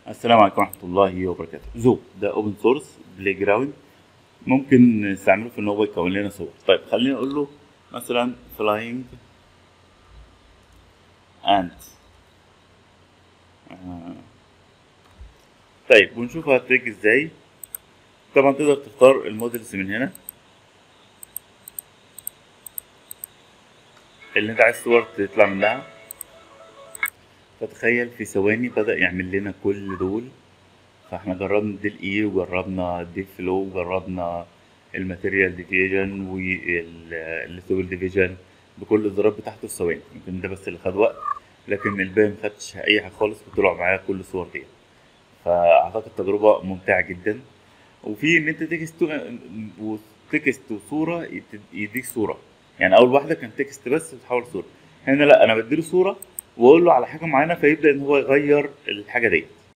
السلام عليكم ورحمة الله وبركاته زو ده اوبن سورس بلاي جراوند ممكن نستعمله في ان هو يكون لنا صور طيب خلينا اقول له مثلا فلاينج انت طيب ونشوف هتلاقي ازاي طبعا تقدر تختار المودلز من هنا اللي انت عايز صور تطلع منها فتخيل في ثواني بدأ يعمل لنا كل دول فاحنا جربنا دي الاي وجربنا دي فلو وجربنا الماتيريال ديفيجن والستول ديفيجن بكل الزرار بتاعته في ثواني يمكن ده بس اللي خد وقت لكن الباقي مخدش اي حاجه خالص وطلع معايا كل الصور دي فاعتقد تجربه ممتعه جدا وفي ان انت تكست وتكست وصوره يت- يديك صوره يعني اول واحده كان تكست بس بتحول صوره هنا لا انا بديله صوره واقول له على حاجه معينه فيبدا ان هو يغير الحاجه دي